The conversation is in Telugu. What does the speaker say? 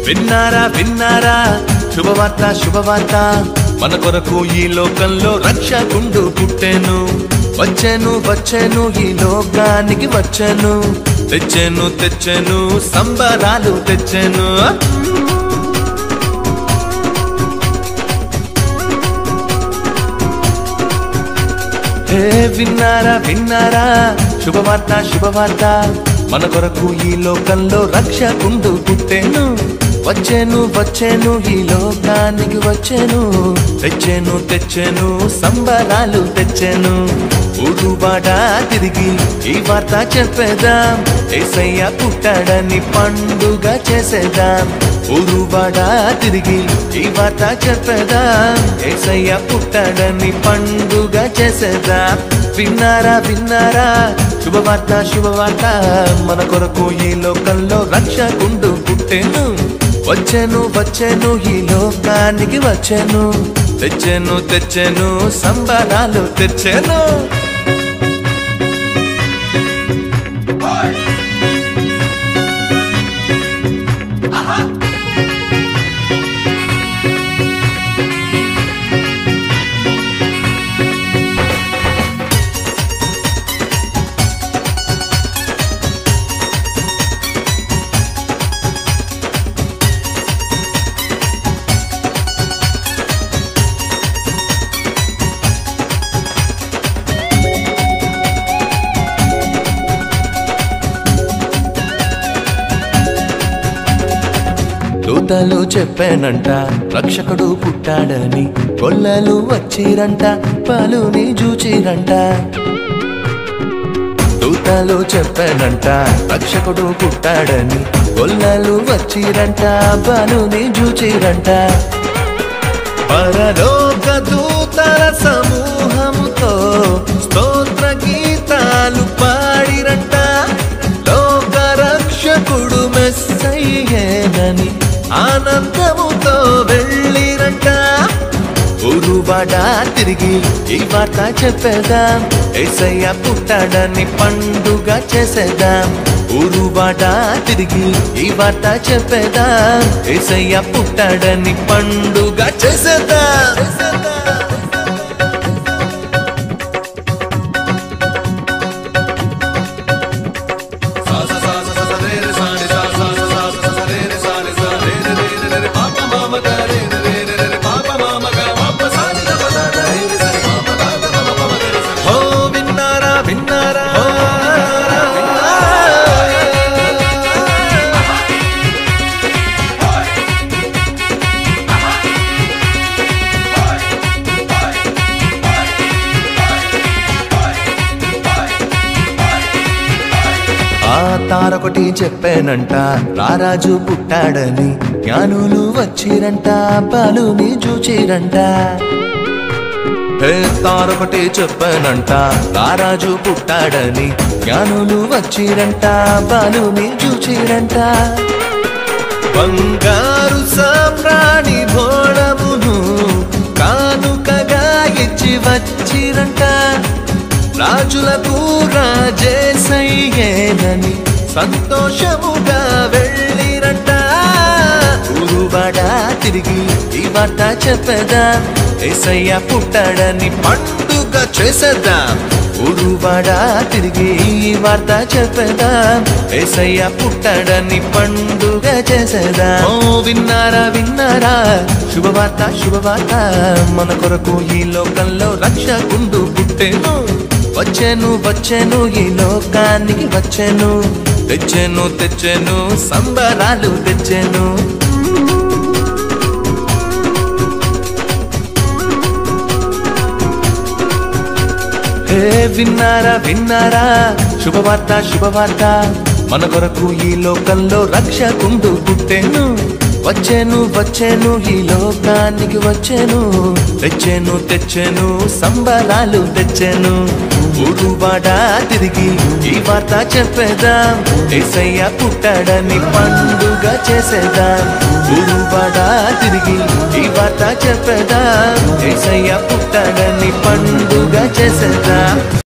విన్నారా విన్నారా శుభవార్త శుభవార్త మన కొరకు ఈ లోకంలో రక్షకుండు పుట్టెను వచ్చాను వచ్చాను ఈ లోకానికి వచ్చాను తెచ్చాను తెచ్చాను సంబరాలు తెచ్చాను హే విన్నారా విన్నారా శుభవార్త శుభవార్త మన కొరకు ఈ లోకంలో రక్షకుండు పుట్టెను వచ్చాను వచ్చాను ఈ లోకానికి వచ్చాను తెచ్చాను తెచ్చాను సంబరాలు తెచ్చాను ఊరువాడ తిరిగి ఈ వార్త చెప్పేదాం ఏసయ్య పుట్టాడని పండుగ చేసేదాం ఊరువాడ తిరిగి ఈ వార్త చెప్పేదాం ఏసయ్య పుట్టాడని పండుగ చేసేదాం విన్నారా విన్నారా శుభవార్త శుభవార్త మన కొరకు ఈ లోకంలో రక్షకుండు పుట్టెను వచ్చాను వచ్చాను ఈ లోకానికి వచ్చాను తెచ్చాను తెచ్చాను సంబరాలు తెచ్చాను దూతలు చెప్పానంట రక్షకుడు పుట్టాడని కొల్లలు వచ్చిరంట పాలుని చూచిరంట దూతలు చెప్పానంట రక్షకుడు పుట్టాడని కొల్లలు వచ్చిరంట పాలుని చూచిరంట పరలోక దూతల సమూహముతో స్తోత్ర గీతాలు పాడిరంట లోక రక్షకుడు మెస్సయ్యేనని ఆనందముతో వెళ్ళిరంట ఊరువాడ తిరిగి ఈ వార్త చెప్పేదాం ఏసయ్య పుట్టాడని పండుగ చేసేదాం ఊరువాడ తిరిగి ఈ వార్త చెప్పేదాం ఏసయ్య పుట్టాడని పండుగ చేసేదాం ఓ విన్నారా విన్నారా ఓ విన్నారా, విన్నారా. ఆ తారొకటి చెప్పానంట రారాజు పుట్టాడని జ్ఞానులు వచ్చిరంట పాలుని చూచిరంట హే తారొకటి చెప్పానంట రారాజు పుట్టాడని జ్ఞానులు వచ్చిరంట బాలుని చూచిరంట బంగారు సామ్రాణి భోళమును కానుకగా ఇచ్చి వచ్చిరంట రాజులకు రాజేసయ్యేనని సంతోషముగా వెళ్ళిరంట ఊరువాడ తిరిగి ఈ వార్త చెప్పేదాం ఏసయ్య పుట్టాడని పండుగ చేసేద్దాం ఊరువాడ తిరిగి ఈ వార్త చెప్పేదాం ఏసయ్య పుట్టాడని పండుగ చేసేదాం ఓ విన్నారా విన్నారా శుభవార్త శుభవార్త మన కొరకు ఈ లోకంలో రక్షకుండు పుట్టెను వచ్చాను వచ్చాను ఈ లోకానికి వచ్చాను తెచ్చాను తెచ్చాను సంబరాలు తెచ్చాను హే విన్నారా విన్నారా శుభవార్త శుభవార్త మన కొరకు ఈ లోకంలో రక్షకుండు పుట్టెను వచ్చాను వచ్చాను ఈ లోకానికి వచ్చాను తెచ్చాను తెచ్చాను సంబరాలు తెచ్చాను ఊరువాడ తిరిగి ఈ వార్త చెప్పేదాం ఏసయ్య పుట్టాడని పండుగ చేసేదాం ఊరువాడ తిరిగి ఈ వార్త చెప్పేదాం ఏసయ్య పుట్టాడని పండుగ చేసేదాం